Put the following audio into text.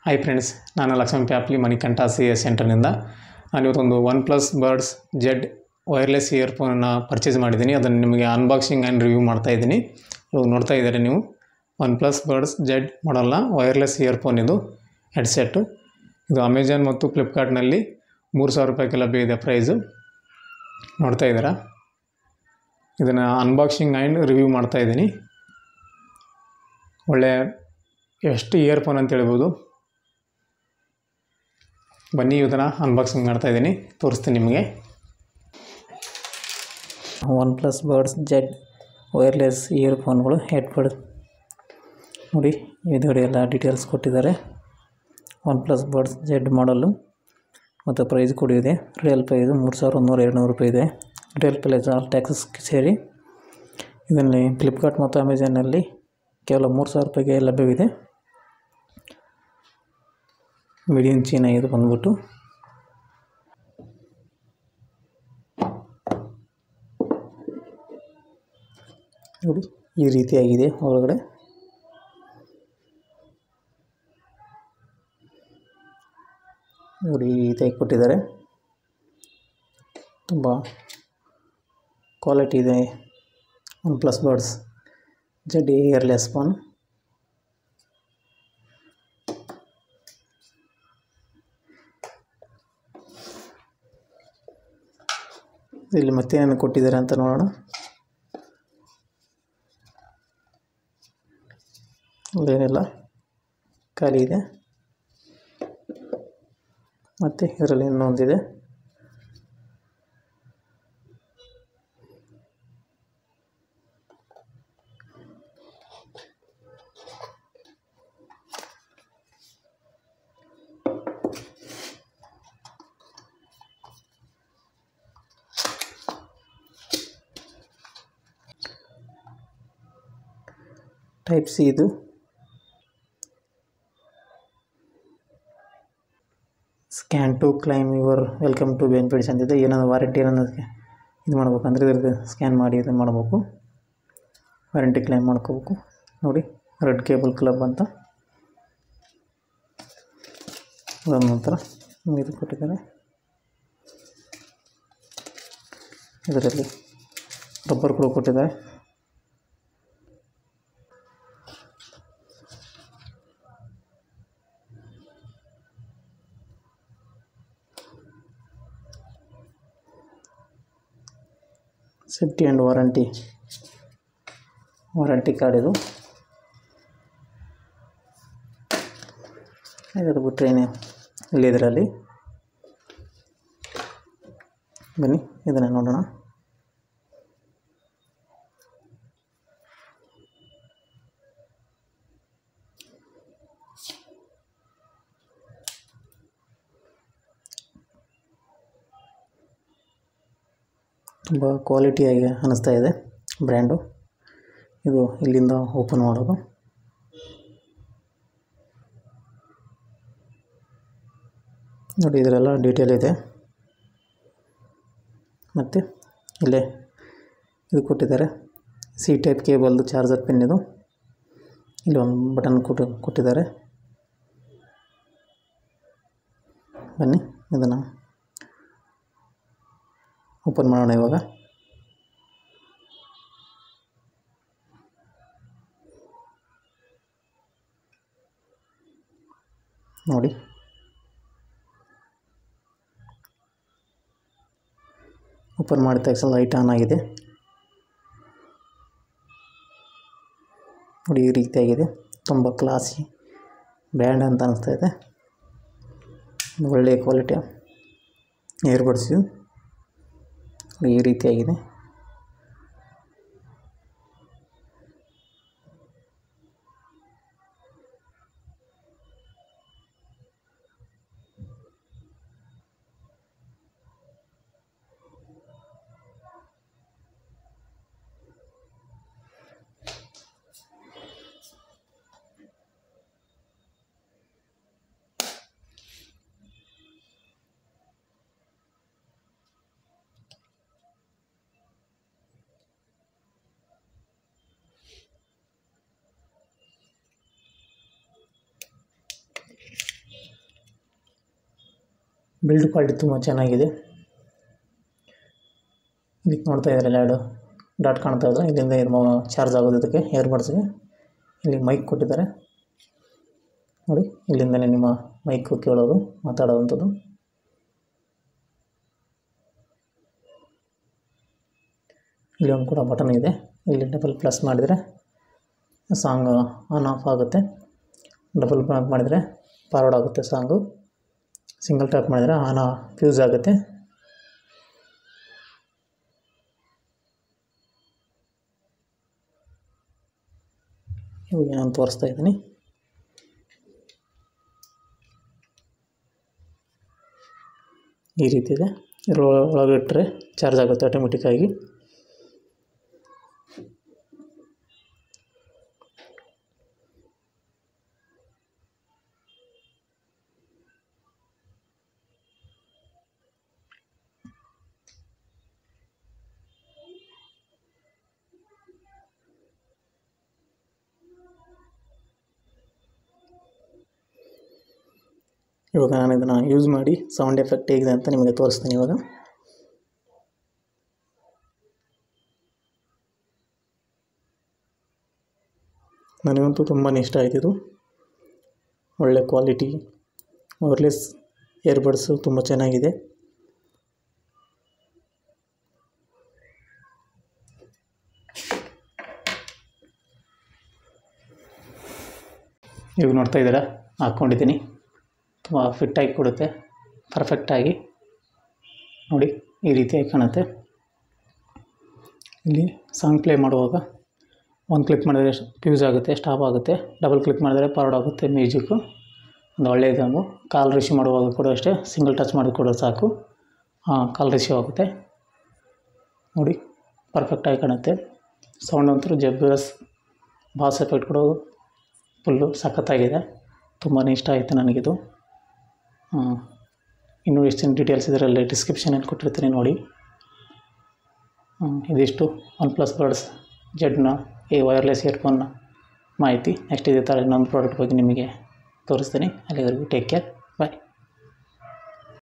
hi friends ನಾನು Lakshman Pyapli Manikanta C S ಸೆಂಟರ್ನಿಂದ ನಾನು ಇವತ್ತೊಂದು one plus buds Z wireless ಇಯರ್ಫೋನನ್ನು ಪರ್ಚೇಸ್ ಮಾಡಿದ್ದೀನಿ ಅದನ್ನು ನಿಮಗೆ ಅನ್ಬಾಕ್ಸಿಂಗ್ ಆ್ಯಂಡ್ ರಿವ್ಯೂ ಮಾಡ್ತಾ ಇದ್ದೀನಿ ಇವಾಗ ನೋಡ್ತಾ ಇದ್ದಾರೆ ನೀವು ಒನ್ ಪ್ಲಸ್ ಬರ್ಡ್ಸ್ ಜೆಡ್ ಮಾಡಲ್ನ ವೈರ್ಲೆಸ್ ಇಯರ್ಫೋನ್ ಇದು ಹೆಡ್ಸೆಟ್ಟು ಇದು ಅಮೆಜಾನ್ ಮತ್ತು ಫ್ಲಿಪ್ಕಾರ್ಟ್ನಲ್ಲಿ ಮೂರು ಸಾವಿರ ರೂಪಾಯಿಗೆ ಲಭ್ಯ ಇದೆ ಪ್ರೈಸು ನೋಡ್ತಾ ಇದ್ದೀರಾ ಇದನ್ನು ಅನ್ಬಾಕ್ಸಿಂಗ್ ಆ್ಯಂಡ್ ರಿವ್ಯೂ ಮಾಡ್ತಾ ಇದ್ದೀನಿ ಒಳ್ಳೆ ಎಷ್ಟು ಇಯರ್ಫೋನ್ ಅಂತ ಹೇಳ್ಬೋದು ಬನ್ನಿ ಇದನ್ನು ಅನ್ಬಾಕ್ಸಿಂಗ್ ಮಾಡ್ತಾ ಇದ್ದೀನಿ ತೋರಿಸ್ತೀನಿ ನಿಮಗೆ one plus buds Z wireless ಇಯರ್ಫೋನ್ಗಳು ಹೆಡ್ಬಡ್ ನೋಡಿ ಎದುರುಗಡೆ ಎಲ್ಲ ಡೀಟೇಲ್ಸ್ ಕೊಟ್ಟಿದ್ದಾರೆ ಒನ್ ಪ್ಲಸ್ ಬರ್ಡ್ಸ್ ಜೆಡ್ ಮಾಡಲು ಮತ್ತು ಪ್ರೈಸ್ ಕೂಡ ಇದೆ ರಿಯಲ್ ಪ್ರೈಸು ಮೂರು ಸಾವಿರದ ಒಂದೂರ ಎರಡು ನೂರು ರೂಪಾಯಿ ಇದೆ ರಿಯಲ್ ಪ್ರೈಸ್ ಆಲ್ ಟ್ಯಾಕ್ಸಸ್ ಸೇರಿ ಇದರಲ್ಲಿ ಫ್ಲಿಪ್ಕಾರ್ಟ್ ಮತ್ತು ಅಮೆಜಾನಲ್ಲಿ ಕೇವಲ ಮೂರು ಸಾವಿರ ರೂಪಾಯಿಗೆ ಲಭ್ಯವಿದೆ ಮಿಡಿಯನ್ ಚೀನಾ ಇದು ಬಂದ್ಬಿಟ್ಟು ನೋಡಿ ಈ ರೀತಿಯಾಗಿದೆ ಒಳಗಡೆ ನೋಡಿ ಈ ರೀತಿಯಾಗಿ ಕೊಟ್ಟಿದ್ದಾರೆ ತುಂಬ ಕ್ವಾಲಿಟಿ ಇದೆ one plus buds Z earless phone ಇಲ್ಲಿ ಮತ್ತೇನೇನು ಕೊಟ್ಟಿದ್ದಾರೆ ಅಂತ ನೋಡೋಣ ಅದೇನಿಲ್ಲ ಖಾಲಿ ಇದೆ ಮತ್ತು ಇದರಲ್ಲಿ ಇನ್ನೊಂದಿದೆ ಟೈಪ್ ಸಿ ಇದು scan to claim your welcome to benefits ಅಂತಿದೆ ಏನಾದ್ರು ವಾರಂಟಿ ಅನ್ನೋದಕ್ಕೆ ಇದು ಮಾಡ್ಬೇಕಂದ್ರೆ ಇದ್ರದ್ದು ಸ್ಕ್ಯಾನ್ ಮಾಡಿ ಇದು ಮಾಡಬೇಕು ವಾರಂಟಿ ಕ್ಲೈಮ್ ಮಾಡ್ಕೋಬೇಕು ನೋಡಿ ರೆಡ್ ಕೇಬಲ್ ಕ್ಲಬ್ ಅಂತ ಅದರ ನಂತರ ಇದು ಕೊಟ್ಟಿದ್ದಾರೆ ಇದರಲ್ಲಿ ರಬ್ಬರ್ ಕೂಡ ಕೊಟ್ಟಿದ್ದಾರೆ safety and warranty warranty card ಇದು ಅದು ಬಿಟ್ಟರೆ ಏನು ಇಲ್ಲಿ ಇದರಲ್ಲಿ ಬನ್ನಿ ಇದನ್ನು ನೋಡೋಣ ತುಂಬ ಕ್ವಾಲಿಟಿಯಾಗಿ ಅನ್ನಿಸ್ತಾ ಇದೆ ಬ್ರ್ಯಾಂಡು ಇದು ಇಲ್ಲಿಂದ ಓಪನ್ ಮಾಡೋದು ನೋಡಿ ಇದರೆಲ್ಲ ಡೀಟೇಲ್ ಇದೆ ಮತ್ತು ಇಲ್ಲೇ ಇದು ಕೊಟ್ಟಿದ್ದಾರೆ ಸಿ ಟೈಪ್ ಕೇಬಲ್ದು ಚಾರ್ಜರ್ ಪಿನ್ ಇದು ಇಲ್ಲಿ ಒಂದು ಬಟನ್ ಕೊಟ್ಟು ಕೊಟ್ಟಿದ್ದಾರೆ ಬನ್ನಿ ಇದನ್ನು ಓಪನ್ ಮಾಡೋಣ ಇವಾಗ ನೋಡಿ ಓಪನ್ ಮಾಡಿದ ತಕ್ಷಣ ಲೈಟ್ ಆನ್ ಆಗಿದೆ ನೋಡಿ ಈ ರೀತಿಯಾಗಿದೆ ತುಂಬ ಕ್ಲಾಸಿ ಬ್ರ್ಯಾಂಡ್ ಅಂತ ಅನಿಸ್ತಾ ಇದೆ ಒಳ್ಳೆಯ ಕ್ವಾಲಿಟಿಯ ಏರ್ಬಡ್ಸ್ ಇದು ಈ ರೀತಿಯಾಗಿದೆ ಬಿಲ್ಡ್ ಕ್ವಾಲಿಟಿ ತುಂಬ ಚೆನ್ನಾಗಿದೆ ಇದಕ್ಕೆ ನೋಡ್ತಾ ಇದ್ದಾರೆ ಎರಡು ಡಾಟ್ ಕಾಣ್ತಾ ಇದ್ದಾರೆ ಇಲ್ಲಿಂದ ಇದು ಚಾರ್ಜ್ ಆಗೋದು ಇದಕ್ಕೆ ಏರ್ಬಡ್ಸ್ಗೆ ಇಲ್ಲಿ ಮೈಕ್ ಕೊಟ್ಟಿದ್ದಾರೆ ನೋಡಿ ಇಲ್ಲಿಂದನೇ ನಿಮ್ಮ ಮೈಕ್ ಕೇಳೋದು ಮಾತಾಡೋವಂಥದ್ದು ಇಲ್ಲಿ ಒಂದು ಕೂಡ ಬಟನ್ ಇದೆ ಇಲ್ಲಿ ಡಬಲ್ ಪ್ಲಸ್ ಮಾಡಿದರೆ ಸಾಂಗ್ ಆನ್ ಆಫ್ ಆಗುತ್ತೆ ಡಬಲ್ ಟ್ಯಾಪ್ ಮಾಡಿದರೆ ಫಾರ್ವರ್ಡ್ ಆಗುತ್ತೆ ಸಾಂಗು ಸಿಂಗಲ್ ಟ್ಯಾಪ್ ಮಾಡಿದರೆ ಆನ್ ಫ್ಯೂಸ್ ಆಗುತ್ತೆ ಇವಾಗ ನಾನು ತೋರಿಸ್ತಾ ಇದ್ದೀನಿ ಈ ರೀತಿ ಇದೆ ಇದ್ರ ಒಳಗೆ ಇಟ್ಟರೆ ಚಾರ್ಜ್ ಆಗುತ್ತೆ ಆಟೋಮೆಟಿಕ್ಕಾಗಿ ಇವಾಗ ನಾನು ಇದನ್ನು ಯೂಸ್ ಮಾಡಿ ಸೌಂಡ್ ಎಫೆಕ್ಟ್ ಹೇಗಿದೆ ಅಂತ ನಿಮಗೆ ತೋರಿಸ್ತೀನಿ ಇವಾಗ ನನಗಂತೂ ತುಂಬಾ ಇಷ್ಟ ಆಯ್ತು ಇದು ಒಳ್ಳೆ ಕ್ವಾಲಿಟಿ ವೈರ್ಲೆಸ್ ಇಯರ್ಬಡ್ಸು ತುಂಬ ಚೆನ್ನಾಗಿದೆ ಇವಾಗ ನೋಡ್ತಾ ಇದ್ದೀರಾ ಹಾಕ್ಕೊಂಡಿದ್ದೀನಿ ತುಂಬ ಫಿಟ್ಟಾಗಿ ಕೊಡುತ್ತೆ ಪರ್ಫೆಕ್ಟಾಗಿ ನೋಡಿ ಈ ರೀತಿಯಾಗಿ ಕಾಣುತ್ತೆ ಇಲ್ಲಿ ಸಾಂಗ್ ಪ್ಲೇ ಮಾಡುವಾಗ ಒಂದು ಕ್ಲಿಕ್ ಮಾಡಿದ್ರೆ ಫ್ಯೂಸ್ ಆಗುತ್ತೆ ಸ್ಟಾಪ್ ಆಗುತ್ತೆ ಡಬಲ್ ಕ್ಲಿಕ್ ಮಾಡಿದ್ರೆ ಫಾರ್ವರ್ಡ್ ಆಗುತ್ತೆ ಮ್ಯೂಸಿಕ್ಕು ಒಂದು ಒಳ್ಳೆಯ ಇದಾಗು ಕಾಲ್ ರಿಸೀವ್ ಮಾಡುವಾಗ ಕೂಡ ಅಷ್ಟೇ ಸಿಂಗಲ್ ಟಚ್ ಮಾಡಿ ಕೂಡ ಸಾಕು ಕಾಲ್ ರಿಸೀವ್ ಆಗುತ್ತೆ ನೋಡಿ ಪರ್ಫೆಕ್ಟಾಗಿ ಕಾಣುತ್ತೆ ಸೌಂಡ್ ಅಂತೂ ಜಬ್ಬರಸ್ ಬಾಸ್ ಎಫೆಕ್ಟ್ ಕೊಡೋದು ಫುಲ್ಲು ಸಖತ್ತಾಗಿದೆ ತುಂಬಾ ಇಷ್ಟ ಆಯಿತು ನನಗಿದು ಹಾಂ ಇನ್ನೂ ಹೆಚ್ಚಿನ ಡೀಟೇಲ್ಸ್ ಇದರಲ್ಲಿ ಡಿಸ್ಕ್ರಿಪ್ಷನಲ್ಲಿ ಕೊಟ್ಟಿರ್ತೀನಿ ನೋಡಿ ಹ್ಮ್, ಇದಿಷ್ಟು ಒನ್ ಪ್ಲಸ್ ಬರ್ಡ್ಸ್ ಜೆಡ್ನ ಈ ವೈರ್ಲೆಸ್ ಇಯರ್ಫೋನ್ನ ಮಾಹಿತಿ ನೆಕ್ಸ್ಟ್ ಇದೇ ಥರ ಇನ್ನೊಂದು ಪ್ರಾಡಕ್ಟ್ ಬಗ್ಗೆ ನಿಮಗೆ ತೋರಿಸ್ತೀನಿ ಅಲ್ಲಿವರೆಗೂ ಟೇಕ್ ಕೇರ್ ಬಾಯ್